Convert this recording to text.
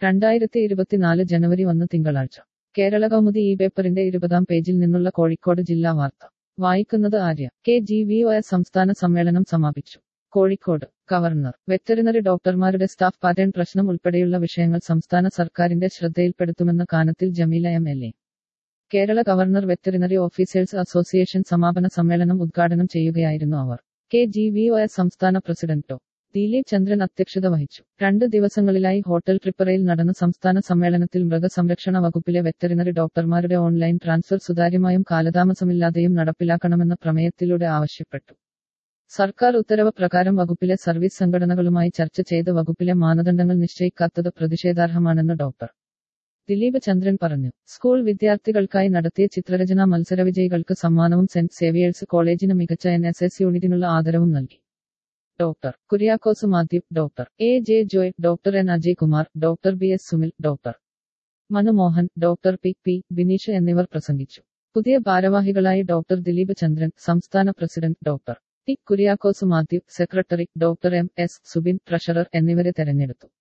രണ്ടായിരത്തി ഇരുപത്തിനാല് ജനുവരി ഒന്ന് തിങ്കളാഴ്ച കേരള കൗമുദി ഈ പേപ്പറിന്റെ ഇരുപതാം പേജിൽ നിന്നുള്ള കോഴിക്കോട് ജില്ലാ വാർത്ത വായിക്കുന്നത് Arya K G V O S സംസ്ഥാന സമ്മേളനം സമാപിച്ചു കോഴിക്കോട് ഗവർണർ വെറ്ററിനറി ഡോക്ടർമാരുടെ സ്റ്റാഫ് പാറ്റേൺ പ്രശ്നം ഉൾപ്പെടെയുള്ള വിഷയങ്ങൾ സംസ്ഥാന സർക്കാരിന്റെ ശ്രദ്ധയിൽപ്പെടുത്തുമെന്ന് Kanathil Jameela M L A Kerala government veterinary officers association സമാപന സമ്മേളനം ഉദ്ഘാടനം ചെയ്യുകയായിരുന്നു അവർ K G V O S സംസ്ഥാന പ്രസിഡന്റ് ഡോ ദിലീപ് ചന്ദ്രൻ അധ്യക്ഷത വഹിച്ചു രണ്ട് ദിവസങ്ങളിലായി ഹോട്ടൽ ട്രിപ്പറയിൽ നടന്ന സംസ്ഥാന സമ്മേളനത്തിൽ മൃഗസംരക്ഷണ വകുപ്പിലെ വെറ്ററിനറി ഡോക്ടർമാരുടെ ഓൺലൈൻ ട്രാൻസ്ഫർ സുതാര്യമായും കാലതാമസമില്ലാതെയും നടപ്പിലാക്കണമെന്ന പ്രമേയത്തിലൂടെ ആവശ്യപ്പെട്ടു സർക്കാർ ഉത്തരവ് പ്രകാരം വകുപ്പിലെ സർവീസ് സംഘടനകളുമായി ചർച്ച ചെയ്ത് വകുപ്പിലെ മാനദണ്ഡങ്ങൾ നിശ്ചയിക്കാത്തത് പ്രതിഷേധാർഹമാണെന്ന് ഡോക്ടർ ദിലീപ് ചന്ദ്രൻ പറഞ്ഞു സ്കൂൾ വിദ്യാർത്ഥികൾക്കായി നടത്തിയ ചിത്രരചനാ മത്സരവിജയികൾക്ക് സമ്മാനവും സെന്റ് സേവിയേഴ്സ് കോളേജിന് മികച്ച എൻ എസ് എസ് യൂണിറ്റിനുള്ള ആദരവും നൽകി doctor Kuriakose Mathew doctor A J Joy doctor N Ajay Kumar doctor B S Sumil doctor Manumohan doctor P P Bineesh എന്നിവർ പ്രസംഗിച്ചു പുതിയ ഭാരവാഹികളായി ഡോക്ടർ ദിലീപ് ചന്ദ്രൻ സംസ്ഥാന president doctor T Kuriakose Mathew secretary doctor M S Subin treasurer എന്നിവരെ തെരഞ്ഞെടുത്തു